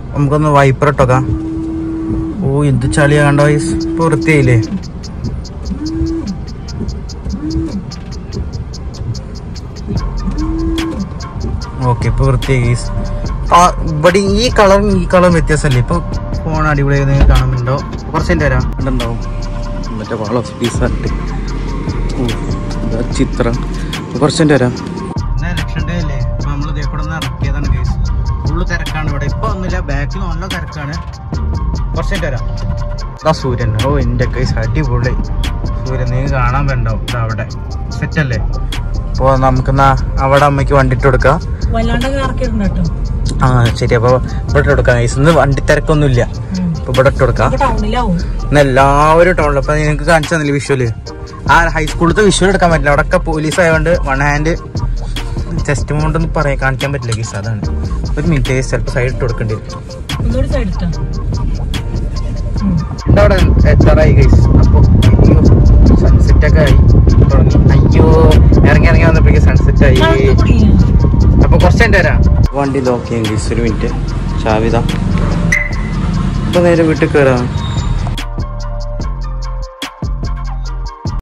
നമുക്കൊന്ന് വൈപ്പർ ഇട്ടോക്കാം ഓ എന്ത് ചളിയാ കണ്ടോ ഗൈസ് ഇപ്പൊ വൃത്തിയായില്ലേ ഓക്കെ ഇപ്പൊ വൃത്തിയായി ഗൈസ് ഇവിടെ ഈ കളറും ഈ കളറും വ്യത്യാസമല്ലേ ഇപ്പൊ ഫോൺ അടിപൊളിയായി നിങ്ങൾ കാണുന്നുണ്ടോ കുറച്ച് എൻ്റെ തരാം ഉണ്ടാവും മറ്റേ വാളോ പീസായിട്ട് ചിത്രം കുറച്ച് എൻ്റെ തരാം ഇലക്ഷൻ ഡേ അല്ലേ അപ്പൊ നമ്മൾ ഇതേക്കൂടെ ഒന്ന് ഇറക്കിയതാണ് ഗൈസ് ഫുള്ള് തിരക്കാണ് ഇവിടെ ഇപ്പൊ ഒന്നുമില്ല ബാക്കിൽ നല്ല തിരക്കാണ് കുറച്ച് എൻ്റെ തരാം ഇതാ സൂര്യൻ ഓ എൻ്റെ കൈസ് അടിപൊളി സൂര്യൻ നിങ്ങൾ കാണാൻ വേണ്ടാവും ഇതാ അവിടെ സെറ്റ് അല്ലേ അപ്പോൾ നമുക്കെന്നാ അവിടെ അമ്മയ്ക്ക് വണ്ടി ഇട്ട് കൊടുക്കാം വല്ലാണ്ടൊക്കെ ഇറക്കിയിട്ടുണ്ട് കേട്ടോ ആ ശരി അപ്പോൾ ഇവിടെ ഇട്ട് കൊടുക്കാം ഗൈസ് ഇന്ന് വണ്ടി തിരക്കൊന്നുമില്ല അപ്പോൾ ഇവിടെ ഇട്ട് കൊടുക്കാം ഇപ്പൊ ടൗണിലാവും ഇന്ന് എല്ലാവരും ടൗണിൽ അപ്പൊ നിങ്ങൾക്ക് കാണിച്ചു തന്നില്ല വിഷ്വല് ആ ഹൈസ്കൂളിലത്തെ വിഷ്വൽ എടുക്കാൻ പറ്റില്ല അവിടെ പോലീസ് ആയതുകൊണ്ട് വൺ ഹാൻഡ് ചെസ്റ്റ് മൗണ്ട് ഒന്നും പറയാൻ കാണിക്കാൻ പറ്റില്ല ഗീസ് അതാണ് ഒരു മിനിറ്റ് ചിലപ്പോൾ സൈഡ് ഇട്ട് കൊടുക്കേണ്ടി വരും ഒന്നുകൂടി സൈഡ് ഇട്ടാ എന്താ അവിടെ എത്താറായി ഗൈസ് അപ്പോൾ അയ്യോ സൺസെറ്റ് ഒക്കെ ആയി തുടങ്ങി അയ്യോ ഇറങ്ങി ഇറങ്ങി വന്നപ്പോഴേക്കും സൺസെറ്റ് ആയി അപ്പൊ കുറച്ച് എൻ്റെ വരാം വണ്ടി ലോക്ക് ചെയ്യാം ഗൈസ് ഒരു മിനിറ്റ് ചാവിത ഇപ്പൊ നേരെ വീട്ടിൽ കയറാം